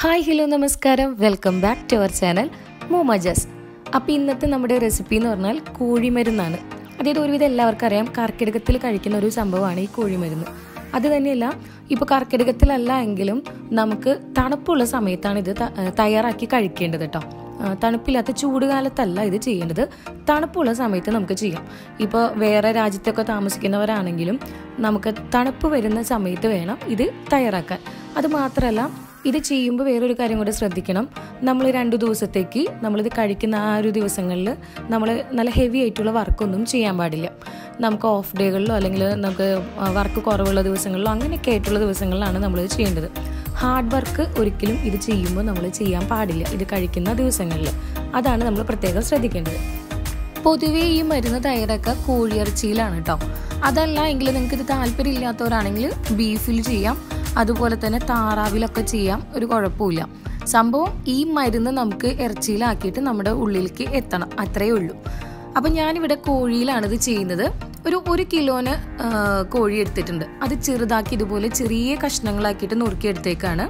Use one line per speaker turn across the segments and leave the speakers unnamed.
hi hello നമസ്കാരം welcome back to our channel Moma Jaz അപ്പോൾ ഇന്നത്തെ നമ്മുടെ റെസിപ്പി എന്ന് പറഞ്ഞാൽ കോഴിമരുന്നാണ് അതായത് ഒരുവിധം എല്ലാവർക്കും അറിയാം കർക്കിടകത്തിൽ കഴിക്കുന്ന ഒരു സംഭവമാണ് ഈ കോഴിമരുന്ന് അത് തന്നെയല്ല ഇപ്പോൾ കർക്കിടകത്തിലല്ല എങ്കിലും നമുക്ക് തണുപ്പുള്ള സമയത്താണ് ഇത് ത- തയ്യാറാക്കി കഴിക്കേണ്ടത് കേട്ടോ ആ, തണുപ്പില്ലാത്ത ചൂടുകാലത്തല്ല ഇത് ചെയ്യേണ്ടത് തണുപ്പുള്ള സമയത്ത് നമുക്ക് ചെയ്യാം ഇപ്പോൾ വേറെ രാജ്യത്തൊക്കെ താമസിക്കുന്നവരാണെങ്കിലും നമുക്ക് തണുപ്പ് വരുന്ന സമയത്ത് വേണം ഇത് തയ്യാറാക്കാൻ അത് മാത്രമല്ല ഇത് ചെയ്യുമ്പോൾ വേറൊരു കാര്യം കൂടെ ശ്രദ്ധിക്കണം നമ്മൾ രണ്ട് ദിവസത്തേക്ക് നമ്മളിത് കഴിക്കുന്ന ആ ഒരു ദിവസങ്ങളിൽ നമ്മൾ നല്ല ഹെവി ആയിട്ടുള്ള വർക്കൊന്നും ചെയ്യാൻ പാടില്ല നമുക്ക് ഓഫ് ഡേകളിലോ അല്ലെങ്കിൽ നമുക്ക് വർക്ക് കുറവുള്ള ദിവസങ്ങളിലോ അങ്ങനെയൊക്കെ ആയിട്ടുള്ള ദിവസങ്ങളിലാണ് നമ്മളിത് ചെയ്യേണ്ടത് ഹാർഡ് വർക്ക് ഒരിക്കലും ഇത് ചെയ്യുമ്പോൾ നമ്മൾ ചെയ്യാൻ പാടില്ല ഇത് കഴിക്കുന്ന ദിവസങ്ങളിൽ അതാണ് നമ്മൾ പ്രത്യേകം ശ്രദ്ധിക്കേണ്ടത് പൊതുവേ ഈ മരുന്ന് തയ്യാറാക്കുക കോഴിയിറച്ചിയിലാണ് കേട്ടോ അതല്ല എങ്കിൽ നിങ്ങൾക്ക് ഇത് താല്പര്യം ഇല്ലാത്തവരാണെങ്കിൽ ബീഫിൽ ചെയ്യാം അതുപോലെ തന്നെ താറാവിലൊക്കെ ചെയ്യാം ഒരു കുഴപ്പമില്ല സംഭവം ഈ മരുന്ന് നമുക്ക് ഇറച്ചിയിലാക്കിയിട്ട് നമ്മുടെ ഉള്ളിലേക്ക് എത്തണം അത്രയേ ഉള്ളൂ അപ്പം ഞാനിവിടെ കോഴിയിലാണ് ഇത് ചെയ്യുന്നത് ഒരു ഒരു കിലോന് ആ, കോഴി എടുത്തിട്ടുണ്ട് അത് ചെറുതാക്കി ഇതുപോലെ ചെറിയ കഷ്ണങ്ങളാക്കിയിട്ട് നുറുക്കിയെടുത്തേക്കാണ്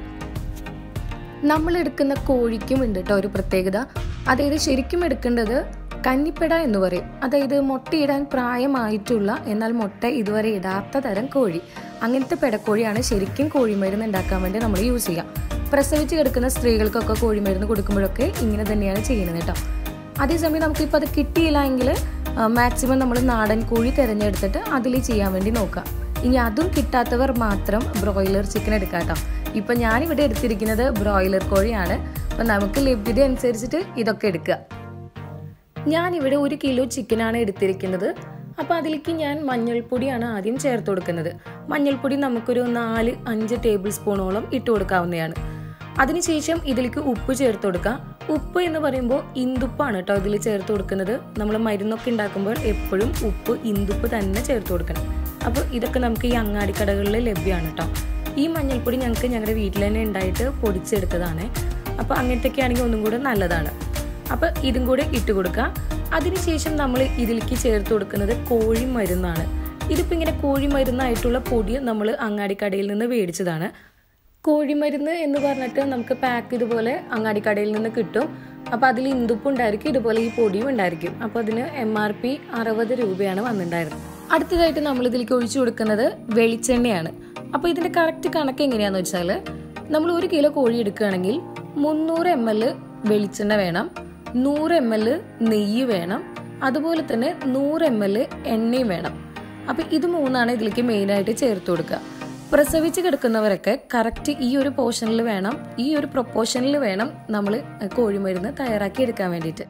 നമ്മൾ എടുക്കുന്ന കോഴിക്കും ഉണ്ട് കേട്ടോ ഒരു പ്രത്യേകത അതായത് ശരിക്കും എടുക്കേണ്ടത് കന്നിപ്പെട എന്ന് പറയും അതായത് മുട്ടയിടാൻ പ്രായമായിട്ടുള്ള എന്നാൽ മുട്ട ഇതുവരെ ഇടാത്ത തരം കോഴി അങ്ങനത്തെ പെടക്കോഴിയാണ് ശരിക്കും കോഴിമരുന്ന് ഉണ്ടാക്കാൻ വേണ്ടി നമ്മൾ യൂസ് ചെയ്യുക പ്രസവിച്ച് കിടക്കുന്ന സ്ത്രീകൾക്കൊക്കെ കോഴിമരുന്ന് കൊടുക്കുമ്പോഴൊക്കെ ഇങ്ങനെ തന്നെയാണ് ചെയ്യുന്നത് കേട്ടോ അതേസമയം നമുക്കിപ്പോൾ അത് കിട്ടിയില്ല എങ്കിൽ മാക്സിമം നമ്മൾ നാടൻ കോഴി തിരഞ്ഞെടുത്തിട്ട് അതിൽ ചെയ്യാൻ വേണ്ടി നോക്കാം ഇനി അതും കിട്ടാത്തവർ മാത്രം ബ്രോയിലർ ചിക്കൻ എടുക്കാം കേട്ടോ ഇപ്പം ഞാനിവിടെ എടുത്തിരിക്കുന്നത് ബ്രോയിലർ കോഴിയാണ് അപ്പം നമുക്ക് ലഭ്യത അനുസരിച്ചിട്ട് ഇതൊക്കെ എടുക്കുക ഞാനിവിടെ ഒരു കിലോ ചിക്കനാണ് എടുത്തിരിക്കുന്നത് അപ്പോൾ അതിലേക്ക് ഞാൻ മഞ്ഞൾപ്പൊടിയാണ് ആദ്യം ചേർത്ത് കൊടുക്കുന്നത് മഞ്ഞൾപ്പൊടി നമുക്കൊരു നാല് അഞ്ച് ടേബിൾ സ്പൂണോളം ഇട്ട് കൊടുക്കാവുന്നതാണ് അതിനുശേഷം ഇതിലേക്ക് ഉപ്പ് ചേർത്ത് കൊടുക്കാം ഉപ്പ് എന്ന് പറയുമ്പോൾ ഇന്ദുപ്പാണ് കേട്ടോ ഇതിൽ ചേർത്ത് കൊടുക്കുന്നത് നമ്മൾ മരുന്നൊക്കെ ഉണ്ടാക്കുമ്പോൾ എപ്പോഴും ഉപ്പ് ഇന്ദുപ്പ് തന്നെ ചേർത്ത് കൊടുക്കണം അപ്പോൾ ഇതൊക്കെ നമുക്ക് ഈ അങ്ങാടിക്കടകളിൽ ലഭ്യമാണ് കേട്ടോ ഈ മഞ്ഞൾപ്പൊടി ഞങ്ങൾക്ക് ഞങ്ങളുടെ വീട്ടിൽ തന്നെ ഉണ്ടായിട്ട് പൊടിച്ചെടുത്തതാണ് അപ്പോൾ അങ്ങനത്തെയൊക്കെ ആണെങ്കിൽ ഒന്നും കൂടെ നല്ലതാണ് അപ്പോൾ ഇതും കൂടെ ഇട്ട് കൊടുക്കുക അതിനുശേഷം നമ്മൾ ഇതിലേക്ക് ചേർത്ത് കൊടുക്കുന്നത് കോഴി മരുന്നാണ് ഇതിപ്പോൾ ഇങ്ങനെ കോഴി മരുന്നായിട്ടുള്ള പൊടി നമ്മൾ അങ്ങാടിക്കടയിൽ നിന്ന് മേടിച്ചതാണ് കോഴിമരുന്ന് എന്ന് പറഞ്ഞിട്ട് നമുക്ക് പാക്ക് ഇതുപോലെ അങ്ങാടിക്കടയിൽ നിന്ന് കിട്ടും അപ്പോൾ അതിൽ ഇന്ദുപ്പ് ഉണ്ടായിരിക്കും ഇതുപോലെ ഈ പൊടിയും ഉണ്ടായിരിക്കും അപ്പോൾ അതിന് എം ആർ പി അറുപത് രൂപയാണ് വന്നിട്ടുണ്ടായിരുന്നത് അടുത്തതായിട്ട് നമ്മൾ ഇതിലേക്ക് ഒഴിച്ചു കൊടുക്കുന്നത് വെളിച്ചെണ്ണയാണ് അപ്പോൾ ഇതിന്റെ കറക്റ്റ് കണക്ക് എങ്ങനെയാന്ന് വെച്ചാൽ നമ്മൾ ഒരു കിലോ കോഴി എടുക്കുകയാണെങ്കിൽ മുന്നൂറ് എം എൽ വെളിച്ചെണ്ണ വേണം നൂറ് എം എൽ നെയ്യ് വേണം അതുപോലെ തന്നെ നൂറ് എം എൽ എണ്ണയും വേണം അപ്പം ഇത് മൂന്നാണ് ഇതിലേക്ക് മെയിനായിട്ട് ചേർത്ത് കൊടുക്കുക പ്രസവിച്ച് കിടക്കുന്നവരൊക്കെ കറക്റ്റ് ഈ ഒരു പോർഷനിൽ വേണം ഈ ഒരു പ്രൊപ്പോർഷനിൽ വേണം നമ്മൾ കോഴിമരുന്ന് തയ്യാറാക്കി എടുക്കാൻ വേണ്ടിയിട്ട്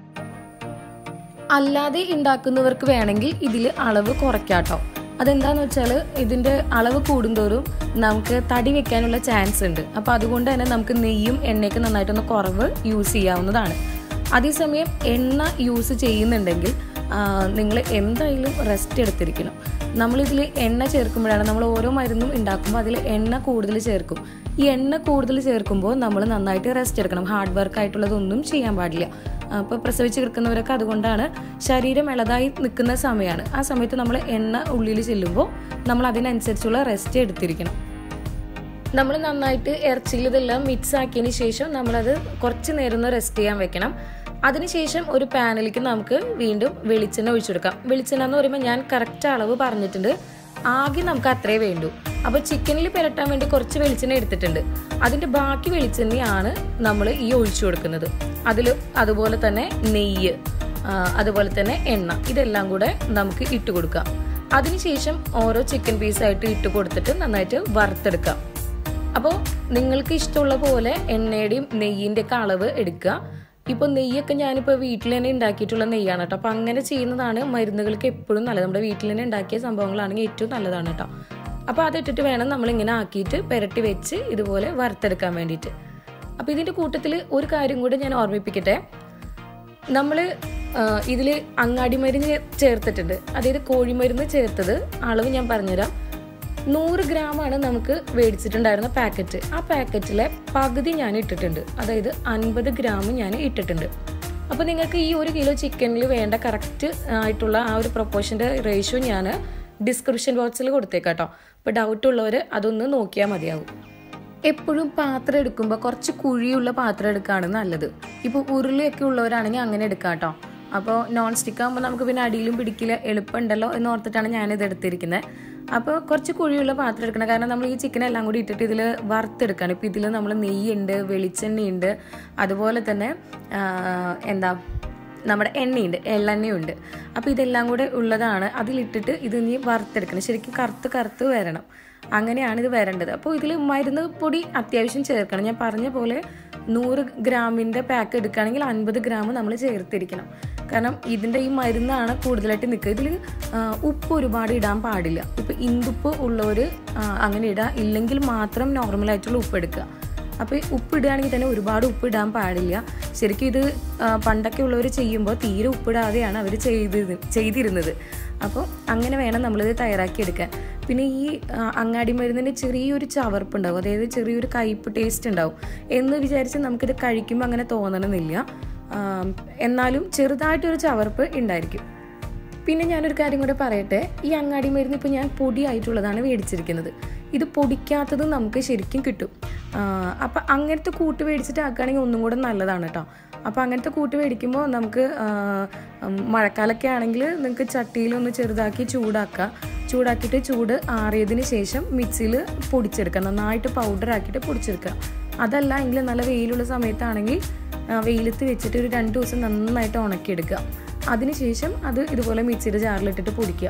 അല്ലാതെ ഉണ്ടാക്കുന്നവർക്ക് വേണമെങ്കിൽ ഇതിൽ അളവ് കുറയ്ക്കാട്ടോ അതെന്താന്ന് വെച്ചാൽ ഇതിന്റെ അളവ് കൂടുന്തോറും നമുക്ക് തടി വെക്കാനുള്ള ചാൻസ് ഉണ്ട് അപ്പൊ അതുകൊണ്ട് തന്നെ നമുക്ക് നെയ്യും എണ്ണയൊക്കെ നന്നായിട്ടൊന്ന് കുറവ് യൂസ് ചെയ്യാവുന്നതാണ് അതേസമയം എണ്ണ യൂസ് ചെയ്യുന്നുണ്ടെങ്കിൽ നിങ്ങൾ എന്തായാലും റെസ്റ്റ് എടുത്തിരിക്കണം നമ്മളിതിൽ എണ്ണ ചേർക്കുമ്പോഴാണ് നമ്മൾ ഓരോ മരുന്നും ഉണ്ടാക്കുമ്പോൾ അതിൽ എണ്ണ കൂടുതൽ ചേർക്കും ഈ എണ്ണ കൂടുതൽ ചേർക്കുമ്പോൾ നമ്മൾ നന്നായിട്ട് റെസ്റ്റ് എടുക്കണം ഹാർഡ് വർക്ക് ആയിട്ടുള്ളതൊന്നും ചെയ്യാൻ പാടില്ല അപ്പോൾ പ്രസവിച്ച് കിടക്കുന്നവരൊക്കെ അതുകൊണ്ടാണ് ശരീരം ഇളതായി നിൽക്കുന്ന സമയമാണ് ആ സമയത്ത് നമ്മൾ എണ്ണ ഉള്ളിൽ ചെല്ലുമ്പോൾ നമ്മൾ അതിനനുസരിച്ചുള്ള റെസ്റ്റ് എടുത്തിരിക്കണം നമ്മൾ നന്നായിട്ട് ഇറച്ചിയിൽ ഇതെല്ലാം മിക്സ് ആക്കിയതിന് ശേഷം നമ്മളത് കുറച്ച് നേരം ഒന്ന് റെസ്റ്റ് ചെയ്യാൻ വെക്കണം അതിനുശേഷം ഒരു പാനിലേക്ക് നമുക്ക് വീണ്ടും വെളിച്ചെണ്ണ ഒഴിച്ചെടുക്കാം വെളിച്ചെണ്ണ എന്ന് പറയുമ്പോൾ ഞാൻ കറക്റ്റ് അളവ് പറഞ്ഞിട്ടുണ്ട് ആകെ നമുക്ക് അത്രേ വേണ്ടൂ അപ്പോൾ ചിക്കനിൽ പുരട്ടാൻ വേണ്ടി കുറച്ച് വെളിച്ചെണ്ണ എടുത്തിട്ടുണ്ട് അതിൻ്റെ ബാക്കി വെളിച്ചെണ്ണയാണ് നമ്മൾ ഈ ഒഴിച്ചു കൊടുക്കുന്നത് അതിൽ അതുപോലെ തന്നെ നെയ്യ് ആ, അതുപോലെ തന്നെ എണ്ണ ഇതെല്ലാം കൂടെ നമുക്ക് ഇട്ട് കൊടുക്കാം അതിനുശേഷം ഓരോ ചിക്കൻ പീസായിട്ട് ഇട്ട് കൊടുത്തിട്ട് നന്നായിട്ട് വറുത്തെടുക്കാം അപ്പോൾ നിങ്ങൾക്ക് ഇഷ്ടമുള്ള പോലെ എണ്ണയുടെയും നെയ്യിൻ്റെ ഒക്കെ അളവ് എടുക്കുക ഇപ്പോൾ നെയ്യൊക്കെ ഞാനിപ്പോൾ വീട്ടിൽ തന്നെ ഉണ്ടാക്കിയിട്ടുള്ള നെയ്യാണ് കേട്ടോ അപ്പോൾ അങ്ങനെ ചെയ്യുന്നതാണ് മരുന്നുകൾക്ക് എപ്പോഴും നല്ലത് നമ്മുടെ വീട്ടിൽ തന്നെ ഉണ്ടാക്കിയ സംഭവങ്ങളാണെങ്കിൽ ഏറ്റവും നല്ലതാണ് കേട്ടോ അപ്പോൾ അതിട്ടിട്ട് വേണം നമ്മൾ ഇങ്ങനെ ആക്കിയിട്ട് പുരട്ടി വെച്ച് ഇതുപോലെ വറുത്തെടുക്കാൻ വേണ്ടിയിട്ട് അപ്പോൾ ഇതിൻ്റെ കൂട്ടത്തിൽ ഒരു കാര്യം കൂടി ഞാൻ ഓർമ്മിപ്പിക്കട്ടെ നമ്മൾ ഇതിൽ അങ്ങാടി മരുന്ന് ചേർത്തിട്ടുണ്ട് അതായത് കോഴിമരുന്ന് ചേർത്തത് അളവ് ഞാൻ പറഞ്ഞുതരാം നൂറ് ഗ്രാമാണ് നമുക്ക് മേടിച്ചിട്ടുണ്ടായിരുന്ന പാക്കറ്റ് ആ പാക്കറ്റിലെ പകുതി ഞാൻ ഇട്ടിട്ടുണ്ട് അതായത് അൻപത് ഗ്രാം ഞാൻ ഇട്ടിട്ടുണ്ട് അപ്പോൾ നിങ്ങൾക്ക് ഈ ഒരു കിലോ ചിക്കനിൽ വേണ്ട കറക്റ്റ് ആയിട്ടുള്ള ആ ഒരു പ്രൊപ്പോർഷൻ്റെ റേഷ്യോ ഞാൻ ഡിസ്ക്രിപ്ഷൻ ബോക്സിൽ കൊടുത്തേക്കാം കേട്ടോ അപ്പോൾ ഡൗട്ട് ഉള്ളവർ അതൊന്ന് നോക്കിയാൽ മതിയാവും എപ്പോഴും പാത്രം എടുക്കുമ്പോൾ കുറച്ച് കുഴിയുള്ള പാത്രം എടുക്കുകയാണ് നല്ലത് ഇപ്പോൾ ഉരുളിയൊക്കെ ഉള്ളവരാണെങ്കിൽ അങ്ങനെ എടുക്കാം കേട്ടോ അപ്പോൾ നോൺ സ്റ്റിക്ക് ആകുമ്പോൾ നമുക്ക് പിന്നെ അടിയിലും പിടിക്കില്ല എളുപ്പമുണ്ടല്ലോ എന്ന് ഓർത്തിട്ടാണ് ഞാനിത് എടുത്തിരിക്കുന്നത് അപ്പോൾ കുറച്ച് കുഴിയുള്ള പാത്രം എടുക്കണം കാരണം നമ്മൾ ഈ ചിക്കൻ എല്ലാം കൂടി ഇട്ടിട്ട് ഇതിൽ വറുത്തെടുക്കുകയാണ് ഇപ്പോൾ ഇതിൽ നമ്മൾ നെയ്യുണ്ട് വെളിച്ചെണ്ണയുണ്ട് അതുപോലെ തന്നെ ആ, എന്താ നമ്മുടെ എണ്ണയുണ്ട് എള്ളെണ്ണയുണ്ട് അപ്പോൾ ഇതെല്ലാം കൂടെ ഉള്ളതാണ് അതിലിട്ടിട്ട് ഇത് നീ വറുത്തെടുക്കണം ശരിക്കും കറുത്ത് കറുത്ത് വരണം അങ്ങനെയാണ് ഇത് വരേണ്ടത് അപ്പോൾ ഇതിൽ മരുന്ന് പൊടി അത്യാവശ്യം ചേർക്കണം ഞാൻ പറഞ്ഞ പോലെ നൂറ് ഗ്രാമിൻ്റെ പാക്ക് എടുക്കുകയാണെങ്കിൽ അൻപത് ഗ്രാം നമ്മൾ ചേർത്തിരിക്കണം കാരണം ഇതിൻ്റെ ഈ മരുന്നാണ് കൂടുതലായിട്ട് നിൽക്കുക ഇതിൽ ഉപ്പ് ഒരുപാട് ഇടാൻ പാടില്ല ഇപ്പോൾ ഇന്ദുപ്പ് ഉള്ളവർ അങ്ങനെ ഇടുക ഇല്ലെങ്കിൽ മാത്രം നോർമലായിട്ടുള്ള ഉപ്പ് എടുക്കുക അപ്പോൾ ഉപ്പ് ഇടുകയാണെങ്കിൽ തന്നെ ഒരുപാട് ഉപ്പ് ഇടാൻ പാടില്ല ശരിക്കും ഇത് ആ, പണ്ടൊക്കെ ഉള്ളവർ ചെയ്യുമ്പോൾ തീരെ ഉപ്പിടാതെയാണ് അവർ ചെയ്ത് ചെയ്തിരുന്നത് അപ്പോൾ അങ്ങനെ വേണം നമ്മളിത് തയ്യാറാക്കി എടുക്കാൻ പിന്നെ ഈ ആ, അങ്ങാടി മരുന്നിന് ചെറിയൊരു ചവർപ്പുണ്ടാവും അതായത് ചെറിയൊരു കയ്പ്പ് ടേസ്റ്റ് ഉണ്ടാവും എന്ന് വിചാരിച്ച് നമുക്കിത് കഴിക്കുമ്പോൾ അങ്ങനെ തോന്നണമെന്നില്ല ആ, എന്നാലും ചെറുതായിട്ടൊരു ചവർപ്പ് ഉണ്ടായിരിക്കും പിന്നെ ഞാനൊരു കാര്യം കൂടെ പറയട്ടെ ഈ അങ്ങാടി മരുന്ന് ഇപ്പോൾ ഞാൻ പൊടിയായിട്ടുള്ളതാണ് മേടിച്ചിരിക്കുന്നത് ഇത് പൊടിക്കാത്തത് നമുക്ക് ശരിക്കും കിട്ടും അപ്പം അങ്ങനത്തെ കൂട്ട് മേടിച്ചിട്ട് ആക്കുകയാണെങ്കിൽ ഒന്നും കൂടെ നല്ലതാണ് കേട്ടോ അപ്പോൾ അങ്ങനത്തെ കൂട്ട് മേടിക്കുമ്പോൾ നമുക്ക് ആ, ഉം, മഴക്കാലമൊക്കെ ആണെങ്കിൽ നിങ്ങൾക്ക് ചട്ടിയിലൊന്ന് ചെറുതാക്കി ചൂടാക്കുക ചൂടാക്കിയിട്ട് ചൂട് ആറിയതിന് ശേഷം മിക്സിയിൽ പൊടിച്ചെടുക്കുക നന്നായിട്ട് പൗഡർ ആക്കിയിട്ട് പൊടിച്ചെടുക്കുക അതല്ല എങ്കിൽ നല്ല വെയിലുള്ള സമയത്താണെങ്കിൽ ആ, വെയിലത്ത് വെച്ചിട്ട് ഒരു രണ്ട് ദിവസം നന്നായിട്ട് ഉണക്കിയെടുക്കുക അതിനുശേഷം അത് ഇതുപോലെ മിക്സിയുടെ ജാറിലിട്ടിട്ട് പൊടിക്കുക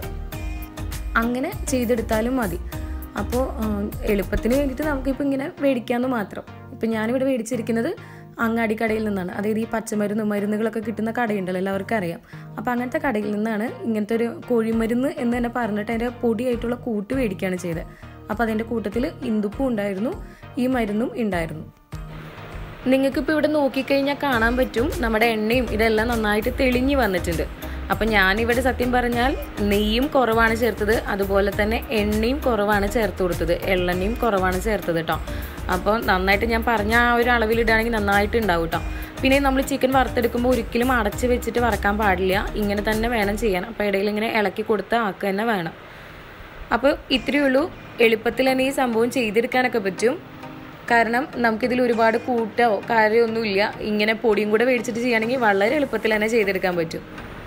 അങ്ങനെ ചെയ്തെടുത്താലും മതി അപ്പോൾ എളുപ്പത്തിന് വേണ്ടിയിട്ട് നമുക്കിപ്പോൾ ഇങ്ങനെ മേടിക്കാമെന്ന് മാത്രം ഇപ്പം ഞാനിവിടെ മേടിച്ചിരിക്കുന്നത് അങ്ങാടി കടയിൽ നിന്നാണ് അതായത് ഈ പച്ചമരുന്ന് മരുന്നുകളൊക്കെ കിട്ടുന്ന കടയുണ്ടല്ലോ എല്ലാവർക്കും അറിയാം അപ്പോൾ അങ്ങനത്തെ കടയിൽ നിന്നാണ് ഇങ്ങനത്തെ ഒരു കോഴിമരുന്ന് എന്ന് തന്നെ പറഞ്ഞിട്ട് അതിൻ്റെ പൊടിയായിട്ടുള്ള കൂട്ട് മേടിക്കുകയാണ് ചെയ്തത് അപ്പോൾ അതിൻ്റെ കൂട്ടത്തിൽ ഇന്ദുപ്പും ഉണ്ടായിരുന്നു ഈ മരുന്നും ഉണ്ടായിരുന്നു നിങ്ങൾക്കിപ്പോൾ ഇവിടെ നോക്കിക്കഴിഞ്ഞാൽ കാണാൻ പറ്റും നമ്മുടെ എണ്ണയും ഇതെല്ലാം നന്നായിട്ട് തെളിഞ്ഞു വന്നിട്ടുണ്ട് അപ്പം ഞാനിവിടെ സത്യം പറഞ്ഞാൽ നെയ്യും കുറവാണ് ചേർത്തത് അതുപോലെ തന്നെ എണ്ണയും കുറവാണ് ചേർത്ത് കൊടുത്തത് എള്ളെണ്ണയും കുറവാണ് ചേർത്തത് കേട്ടോ അപ്പോൾ നന്നായിട്ട് ഞാൻ പറഞ്ഞ ആ ഒരു അളവിലിടുകയാണെങ്കിൽ നന്നായിട്ട് ഉണ്ടാവും കേട്ടോ പിന്നെ നമ്മൾ ചിക്കൻ വറുത്തെടുക്കുമ്പോൾ ഒരിക്കലും അടച്ച് വെച്ചിട്ട് വറക്കാൻ പാടില്ല ഇങ്ങനെ തന്നെ വേണം ചെയ്യാൻ അപ്പോൾ ഇടയിൽ ഇങ്ങനെ ഇളക്കി കൊടുത്ത് ആക്കുക തന്നെ വേണം അപ്പോൾ ഇത്രയേ ഉള്ളൂ എളുപ്പത്തിൽ തന്നെ ഈ സംഭവം ചെയ്തെടുക്കാനൊക്കെ പറ്റും കാരണം നമുക്കിതിൽ ഒരുപാട് കൂട്ടോ കാര്യമൊന്നുമില്ല ഇങ്ങനെ പൊടിയും കൂടെ മേടിച്ചിട്ട് ചെയ്യുകയാണെങ്കിൽ വളരെ എളുപ്പത്തിൽ തന്നെ ചെയ്തെടുക്കാൻ പറ്റും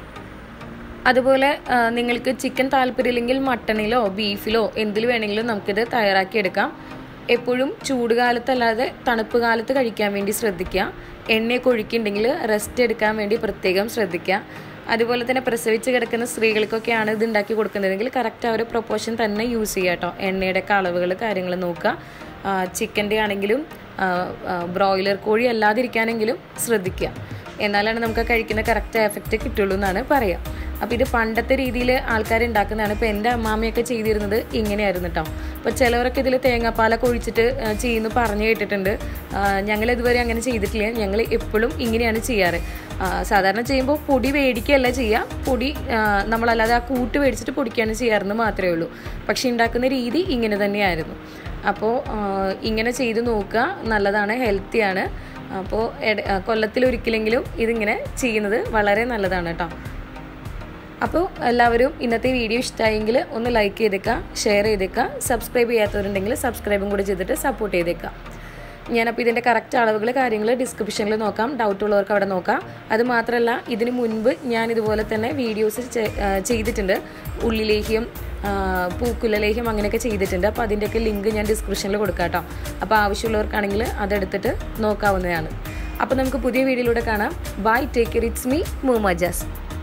അതുപോലെ ആ, നിങ്ങൾക്ക് ചിക്കൻ താല്പര്യമില്ലെങ്കിൽ മട്ടണിലോ ബീഫിലോ എന്തിൽ വേണമെങ്കിലും നമുക്കിത് തയ്യാറാക്കിയെടുക്കാം എപ്പോഴും ചൂടുകാലത്തല്ലാതെ തണുപ്പ് കാലത്ത് കഴിക്കാൻ വേണ്ടി ശ്രദ്ധിക്കുക എണ്ണയൊക്കെ ഒഴുക്കിയിട്ടുണ്ടെങ്കിൽ റെസ്റ്റ് എടുക്കാൻ വേണ്ടി പ്രത്യേകം ശ്രദ്ധിക്കുക അതുപോലെ തന്നെ പ്രസവിച്ച് കിടക്കുന്ന സ്ത്രീകൾക്കൊക്കെയാണ് ഇത് ഉണ്ടാക്കി കൊടുക്കുന്നതെങ്കിൽ കറക്റ്റ് ആ ഒരു പ്രൊപ്പോർഷൻ തന്നെ യൂസ് ചെയ്യുക കേട്ടോ എണ്ണയുടെ ഒക്കെ അളവുകൾ കാര്യങ്ങൾ നോക്കുക ചിക്കൻ്റെ ആണെങ്കിലും ബ്രോയിലർ കോഴി അല്ലാതിരിക്കാനെങ്കിലും ശ്രദ്ധിക്കുക എന്നാലാണ് നമുക്ക് ആ കഴിക്കുന്ന കറക്റ്റ് എഫക്റ്റ് കിട്ടുള്ളൂ എന്നാണ് പറയാം അപ്പോൾ ഇത് പണ്ടത്തെ രീതിയിൽ ആൾക്കാർ ഉണ്ടാക്കുന്നതാണ് ഇപ്പോൾ എൻ്റെ അമ്മാമ്മയൊക്കെ ചെയ്തിരുന്നത് ഇങ്ങനെയായിരുന്നു കേട്ടോ അപ്പോൾ ചിലവരൊക്കെ ഇതിൽ തേങ്ങാപ്പാലൊക്കെ ഒഴിച്ചിട്ട് ആ, ചെയ്യുന്നു പറഞ്ഞു കേട്ടിട്ടുണ്ട് ആ, ഞങ്ങൾ ഇതുവരെ അങ്ങനെ ചെയ്തിട്ടില്ല ഞങ്ങൾ എപ്പോഴും ഇങ്ങനെയാണ് ചെയ്യാറ് ആ, സാധാരണ ചെയ്യുമ്പോൾ പൊടി മേടിക്കുകയല്ല ചെയ്യുക പൊടി ആ, നമ്മളല്ലാതെ ആ കൂട്ട് മേടിച്ചിട്ട് പൊടിക്കുകയാണ് ചെയ്യാറെന്ന് മാത്രമേ ഉള്ളൂ പക്ഷേ ഉണ്ടാക്കുന്ന രീതി ഇങ്ങനെ തന്നെയായിരുന്നു അപ്പോൾ ആ, ഇങ്ങനെ ചെയ്ത് നോക്കുക നല്ലതാണ് ഹെൽത്തിയാണ് അപ്പോൾ കൊല്ലത്തിൽ ഒരിക്കലെങ്കിലും ഇതിങ്ങനെ ചെയ്യുന്നത് വളരെ നല്ലതാണ് കേട്ടോ അപ്പോൾ എല്ലാവരും ഇന്നത്തെ വീഡിയോ ഇഷ്ടമായെങ്കിൽ ഒന്ന് ലൈക്ക് ചെയ്തേക്കുക ഷെയർ ചെയ്തേക്കുക സബ്സ്ക്രൈബ് ചെയ്യാത്തവരുണ്ടെങ്കിൽ സബ്സ്ക്രൈബും കൂടി ചെയ്തിട്ട് സപ്പോർട്ട് ചെയ്തേക്കുക ഞാനപ്പോൾ ഇതിൻ്റെ കറക്റ്റ് അളവുകൾ കാര്യങ്ങൾ ഡിസ്ക്രിപ്ഷനിൽ നോക്കാം ഡൗട്ട് ഉള്ളവർക്ക് അവിടെ നോക്കാം അത് മാത്രമല്ല ഇതിന് മുൻപ് ഞാൻ ഇതുപോലെ തന്നെ വീഡിയോസ് ചെയ്തിട്ടുണ്ട് ഉള്ളിലേഹ്യം ആ, പൂക്കുലലേഹ്യം അങ്ങനെയൊക്കെ ചെയ്തിട്ടുണ്ട് അപ്പോൾ അതിൻ്റെയൊക്കെ ലിങ്ക് ഞാൻ ഡിസ്ക്രിപ്ഷനിൽ കൊടുക്കാം കേട്ടോ അപ്പോൾ ആവശ്യമുള്ളവർക്കാണെങ്കിൽ അതെടുത്തിട്ട് നോക്കാവുന്നതാണ് അപ്പോൾ നമുക്ക് പുതിയ വീഡിയോയിലൂടെ കാണാം bye take care it's me Mooma jazz